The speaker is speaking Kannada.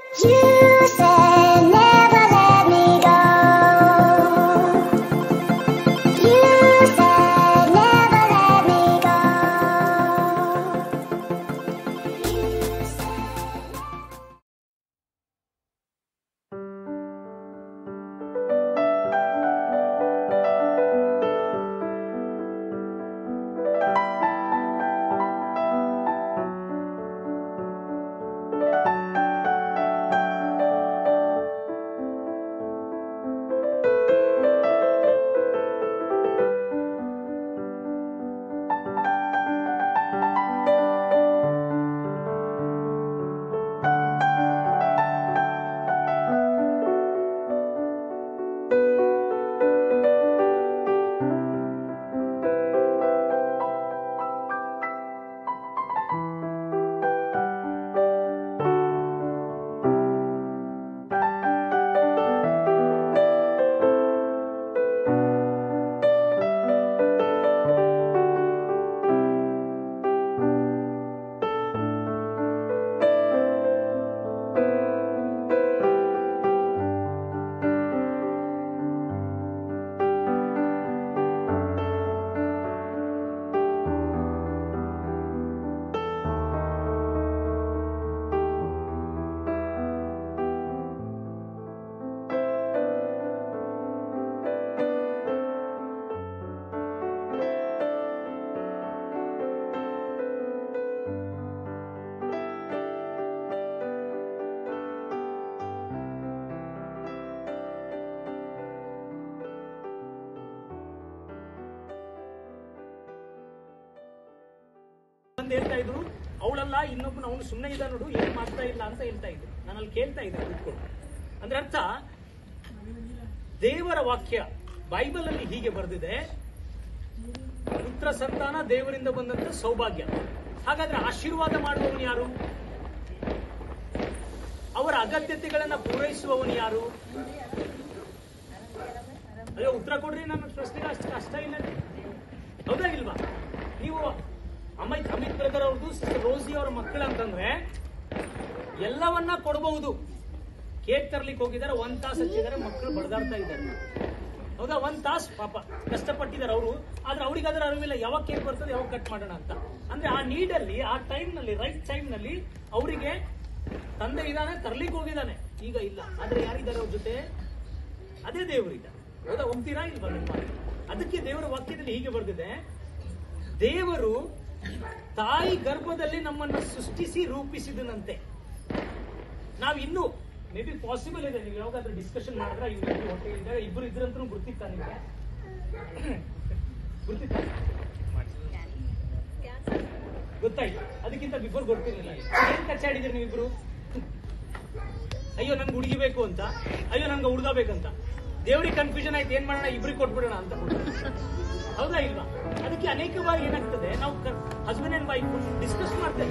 You said never let me go. You said never let me go. You said. ಬಂದ್ ಹೇಳ್ತಾ ಇದ್ರು ಅವಳಲ್ಲ ಇನ್ನೊಬ್ಬನ ಅವನು ಸುಮ್ಮನೆ ಇದ್ದ ನೋಡು ಏನ್ ಮಾಡ್ತಾ ಇಲ್ಲ ಅಂತ ಹೇಳ್ತಾ ಇದ್ರು ನಾನು ಅಲ್ಲಿ ಕೇಳ್ತಾ ಇದ್ದೆ ಕೂತ್ಕೊಂಡು ಅಂದ್ರೆ ಅರ್ಥ ದೇವರ ವಾಕ್ಯ ಬೈಬಲ್ ಅಲ್ಲಿ ಹೀಗೆ ಬರೆದಿದೆ ಪುತ್ರ ಸಂತಾನ ದೇವರಿಂದ ಬಂದಂತ ಸೌಭಾಗ್ಯ ಹಾಗಾದ್ರೆ ಆಶೀರ್ವಾದ ಮಾಡುವವನು ಯಾರು ಅವರ ಅಗತ್ಯತೆಗಳನ್ನ ಪೂರೈಸುವವನು ಯಾರು ಅಯ್ಯೋ ಉತ್ತರ ಕೊಡ್ರಿ ನನ್ನ ಪ್ರಶ್ನೆಗೆ ಅಷ್ಟು ಕಷ್ಟ ಇಲ್ಲ ಹೌದಾ ಇಲ್ವಾ ನೀವು ಅಮಿತ್ ಅಮಿತ್ ಬ್ರದರ್ ಅವ್ರದ್ದು ಸಿಸ್ಟರ್ ರೋಸಿ ಅವರ ಮಕ್ಕಳು ಅಂತಂದ್ರೆ ಎಲ್ಲವನ್ನ ಕೊಡಬಹುದು ಕೇಕ್ ತರ್ಲಿಕ್ಕೆ ಹೋಗಿದ್ದಾರೆ ಒಂದ್ ತಾಸು ಹಚ್ಚಿದ್ದಾರೆ ಮಕ್ಕಳು ಬಡದಾಡ್ತಾ ಇದ್ದಾರೆ ಹೌದಾ ಒಂದ್ ತಾಸು ಪಾಪ ಕಷ್ಟಪಟ್ಟಿದ್ದಾರೆ ಅವರು ಆದ್ರೆ ಅವ್ರಿಗೆ ಅದರ ಅರಿವಿಲ್ಲ ಯಾವಾಗ ಕೇಕ್ ಬರ್ತದೆ ಯಾವಾಗ ಕಟ್ ಮಾಡೋಣ ಅಂತ ಅಂದ್ರೆ ಆ ನೀಡಲ್ಲಿ ಆ ಟೈಮ್ ನಲ್ಲಿ ರೈಟ್ ಟೈಮ್ ನಲ್ಲಿ ಅವರಿಗೆ ತಂದೆ ಇದ್ದಾನೆ ತರ್ಲಿಕ್ಕೆ ಹೋಗಿದ್ದಾನೆ ಈಗ ಇಲ್ಲ ಆದ್ರೆ ಯಾರಿದ್ದಾರೆ ಅವ್ರ ಜೊತೆ ಅದೇ ದೇವರಿದ್ದಾರೆ ಹೌದಾ ಒಪ್ತೀರಾ ಇಲ್ವಾ ನಿಮ್ಮ ಅದಕ್ಕೆ ದೇವರ ವಾಕ್ಯದಲ್ಲಿ ಹೀಗೆ ಬರ್ದಿದೆ ದೇವರು ತಾಯಿ ಗರ್ಭದಲ್ಲಿ ನಮ್ಮನ್ನ ಸೃಷ್ಟಿಸಿ ರೂಪಿಸಿದನಂತೆ ನಾವ್ ಇನ್ನು ಮೇ ಬಿ ಪಾಸಿಬಲ್ ಇದೆ ನೀವು ಯಾವಾಗಾದ್ರೂ ಡಿಸ್ಕಷನ್ ಮಾಡಿದ್ರೆ ಇವ್ರು ಹೊಟ್ಟೆ ಇದ್ದಾಗ ಇಬ್ರು ಇದ್ರಂತೂ ಗುರ್ತಿತ್ತ ನಿಮ್ಗೆ ಗುರ್ತಿತ್ತ ಗೊತ್ತಾಯ್ತು ಅದಕ್ಕಿಂತ ಬಿಫೋರ್ ಗೊತ್ತಿರಲಿಲ್ಲ ಏನ್ ಕಚ್ಚಾಡಿದ್ರಿ ನೀವಿಬ್ರು ಅಯ್ಯೋ ನನ್ಗೆ ಹುಡುಗಿ ಬೇಕು ಅಂತ ಅಯ್ಯೋ ನನ್ಗೆ ಹುಡುಗ ಬೇಕಂತ ದೇವ್ರಿಗೆ ಕನ್ಫ್ಯೂಷನ್ ಆಯ್ತು ಏನ್ ಮಾಡೋಣ ಇಬ್ರಿಗೆ ಕೊಟ್ಬಿಡೋಣ ಅಂತ ಹೌದಾ ಇಲ್ವಾ ಅದಕ್ಕೆ ಅನೇಕ ಬಾರಿ ಏನಾಗ್ತದೆ ನಾವು ಹಸ್ಬೆಂಡ್ ಅಂಡ್ ವೈಫ್ ಡಿಸ್ಕಸ್ ಮಾಡ್ತೇವೆ